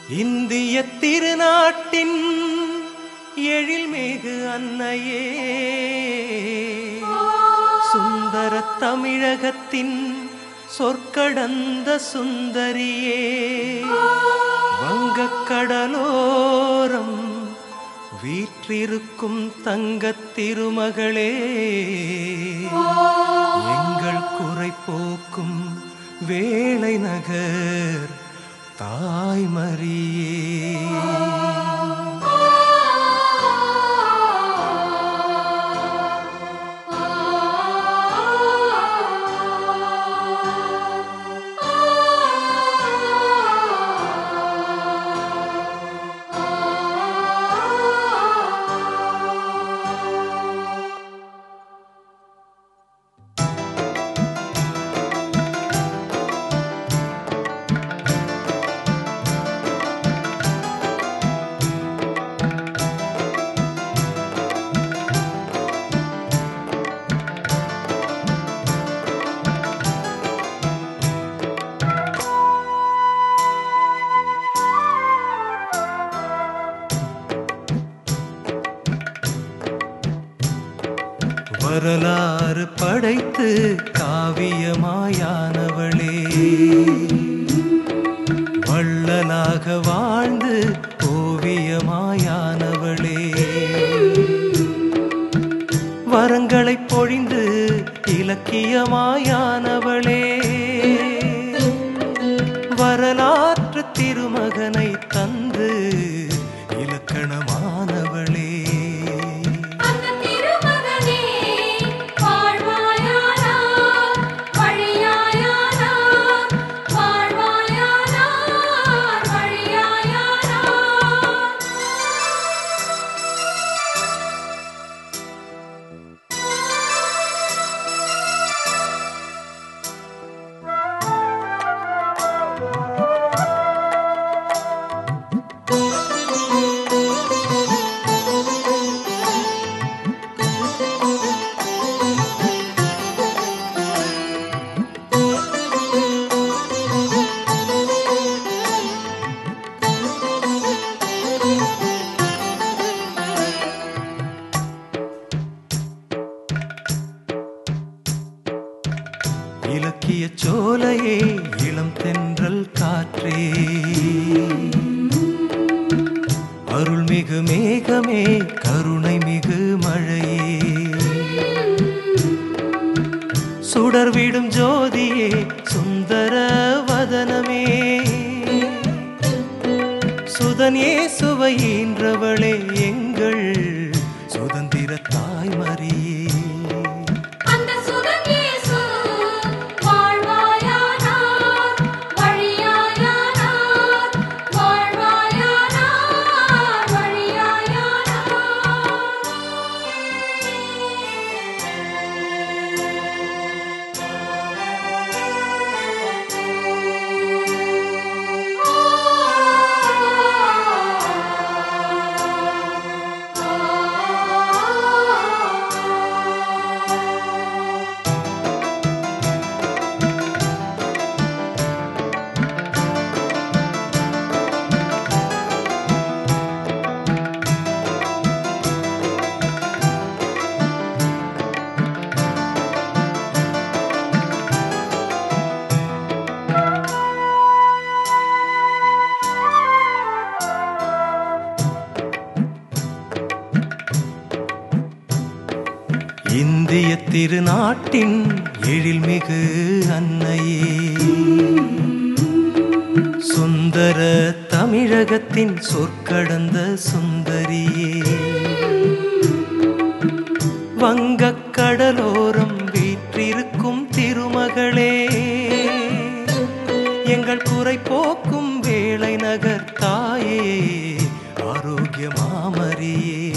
இந்திய திருநாட்டின் எழில்மிகு அன்னையே சுந்தர தமிழகத்தின் சொற்கடந்த சுந்தரியே வங்கக்கடலோரம் வீற்றிருக்கும் தங்கத் திருமகளே எங்கள் குறை போக்கும் வேளை நகர் தாய்மரியே வரலாறு படைத்து காவியமாயானவளே வள்ளலாக வாழ்ந்து ஓவியமாயானவளே வரங்களைப் பொழிந்து இலக்கியமாயானவளே வரலாற்று திருமகனை தந்து இலக்கணமானவளே அந்த திருமகனே வாழ்வாயானார் வழியாயானார் வாழ்வாயானார் வழியாயானார் இலக்கிய சோலையே இளம் தென்றல் காற்றே அருள்மிகு மேகமே கருணை மிகு மழையே சுடர்விடும் ஜோதியே சுந்தர வதனமே சுதனே சுவையின்றவளே எங்கள் சுதந்திர தாய்மரியே அந்த சுதன் இயேசு வாழ்வாயானார் வழியாயானார் வாழ்வாயானார் வழியாயானார் இந்திய திருநாட்டின் எழில்மிகு அன்னையே சுந்தர தமிழகத்தின் சொற்கடந்த சுந்தரியே வங்கக் கடலோரம் வீற்றிருக்கும் திருமகளே எங்கள் குறை போக்கும் வேளை நகர் தாயே ஆரோக்கிய மாமரியே